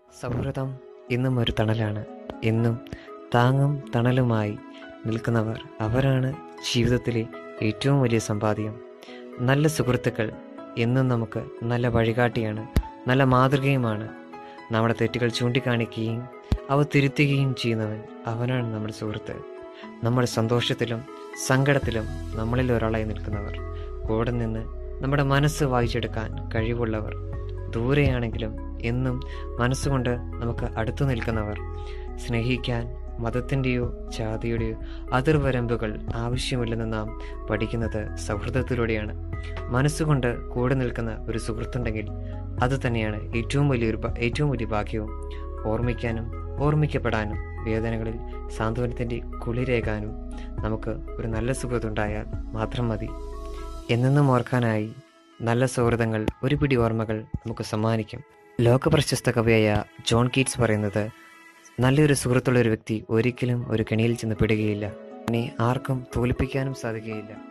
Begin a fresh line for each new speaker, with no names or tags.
സൗഹൃദം ഇന്നും ഒരു തണലാണ് എന്നും താങ്ങും തണലുമായി നിൽക്കുന്നവർ അവരാണ് ജീവിതത്തിലെ ഏറ്റവും വലിയ സമ്പാദ്യം നല്ല സുഹൃത്തുക്കൾ എന്നും നമുക്ക് നല്ല വഴികാട്ടിയാണ് നല്ല മാതൃകയുമാണ് നമ്മുടെ തെറ്റുകൾ ചൂണ്ടിക്കാണിക്കുകയും അവ തിരുത്തുകയും ചെയ്യുന്നവൻ അവനാണ് നമ്മുടെ സുഹൃത്ത് നമ്മുടെ സന്തോഷത്തിലും സങ്കടത്തിലും നമ്മളിൽ ഒരാളായി നിൽക്കുന്നവർ കൂടെ നിന്ന് നമ്മുടെ മനസ്സ് വായിച്ചെടുക്കാൻ കഴിവുള്ളവർ ദൂരെയാണെങ്കിലും എന്നും മനസ്സുകൊണ്ട് നമുക്ക് അടുത്തു നിൽക്കുന്നവർ സ്നേഹിക്കാൻ മതത്തിൻ്റെയോ ജാതിയുടെയോ അതിർവരമ്പുകൾ ആവശ്യമില്ലെന്ന് നാം പഠിക്കുന്നത് സൗഹൃദത്തിലൂടെയാണ് മനസ്സുകൊണ്ട് കൂടെ നിൽക്കുന്ന ഒരു സുഹൃത്തുണ്ടെങ്കിൽ അത് തന്നെയാണ് ഏറ്റവും വലിയൊരു ഭ- ഏറ്റവും വലിയ ഭാഗ്യവും ഓർമ്മിക്കാനും ഓർമ്മിക്കപ്പെടാനും വേദനകളിൽ സാന്ത്വനത്തിൻ്റെ കുളിരേകാനും നമുക്ക് ഒരു നല്ല സുഹൃത്തുണ്ടായാൽ മാത്രം മതി എന്നെന്നും ഓർക്കാനായി നല്ല സൗഹൃദങ്ങൾ ഒരു പിടി ഓർമ്മകൾ നമുക്ക് സമ്മാനിക്കും ലോക പ്രശസ്ത കവിയായ ജോൺ കീറ്റ്സ് പറയുന്നത് നല്ലൊരു സുഹൃത്തുള്ള ഒരു വ്യക്തി ഒരിക്കലും ഒരു കെണിയിൽ ചെന്ന് പെടുകയില്ല ഇനി ആർക്കും തോൽപ്പിക്കാനും സാധിക്കുകയില്ല